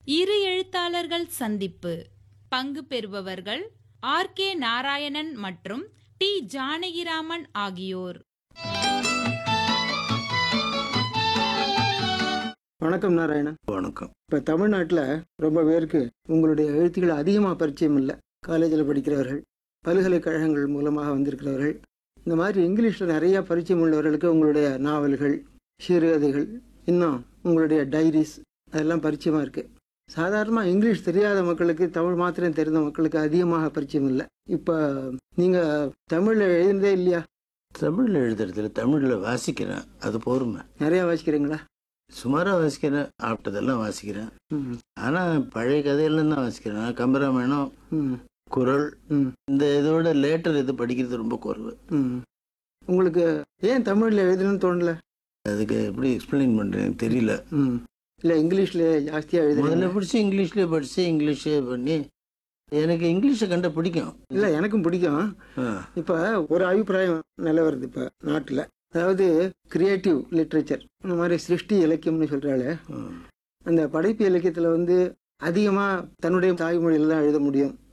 இரு எழுத்தாளர்கள் சந்திப்பு பங்கு பெறுபவர்கள் ஆர் கே நாராயணன் மற்றும் டி ஜானகிராமன் ஆகியோர் வணக்கம் நாராயணன் வணக்கம் இப்போ தமிழ்நாட்டில் ரொம்ப பேருக்கு உங்களுடைய எழுத்துக்கள் அதிகமாக பரிச்சயம் இல்லை காலேஜில் படிக்கிறவர்கள் பல்கலைக்கழகங்கள் மூலமாக வந்திருக்கிறவர்கள் இந்த மாதிரி இங்கிலீஷில் நிறைய பரிச்சயம் உள்ளவர்களுக்கு உங்களுடைய நாவல்கள் சிறுகதைகள் இன்னும் உங்களுடைய டைரிஸ் அதெல்லாம் பரிச்சயமாக இருக்குது சாதாரணமாக இங்கிலீஷ் தெரியாத மக்களுக்கு தமிழ் மாத்திரம் தெரிந்த மக்களுக்கு அதிகமாக பரிச்சயம் இல்லை இப்போ நீங்கள் தமிழில் எழுதினதே இல்லையா தமிழில் எழுதுறதுல தமிழில் வாசிக்கிறேன் அது போருமே நிறையா வாசிக்கிறீங்களா சுமாராக வாசிக்கிறேன் ஆப்டதெல்லாம் வாசிக்கிறேன் ம் ஆனால் பழைய கதையெல்லாம் தான் வாசிக்கிறேன் நான் கம்பராமாயணம் ம் குரல் ம் இந்த இதோட லேட்டர் இது படிக்கிறது ரொம்ப குறைவு ம் உங்களுக்கு ஏன் தமிழில் எழுதணும்னு தோணல அதுக்கு எப்படி எக்ஸ்பிளைன் பண்ணுறேன் தெரியல ம் இல்லை இங்கிலீஷில் ஜாஸ்தியாக முதல்ல எழுதுறீங்க படிச்சு இங்கிலீஷ்லேயே படிச்சு இங்கிலீஷே பண்ணி எனக்கு இங்கிலீஷை கண்ட பிடிக்கும் இல்லை எனக்கும் பிடிக்கும் ஆ, இப்போ ஒரு அபிப்பிராயம் நிலவருது இப்போ நாட்டில் அதாவது கிரியேட்டிவ் லிட்ரேச்சர் இந்த மாதிரி சிருஷ்டி இலக்கியம்னு சொல்கிறாளே ஆ. அந்த படைப்பு இலக்கியத்தில் வந்து அதிகமாக தன்னுடைய தாய்மொழியில் தான் எழுத முடியும்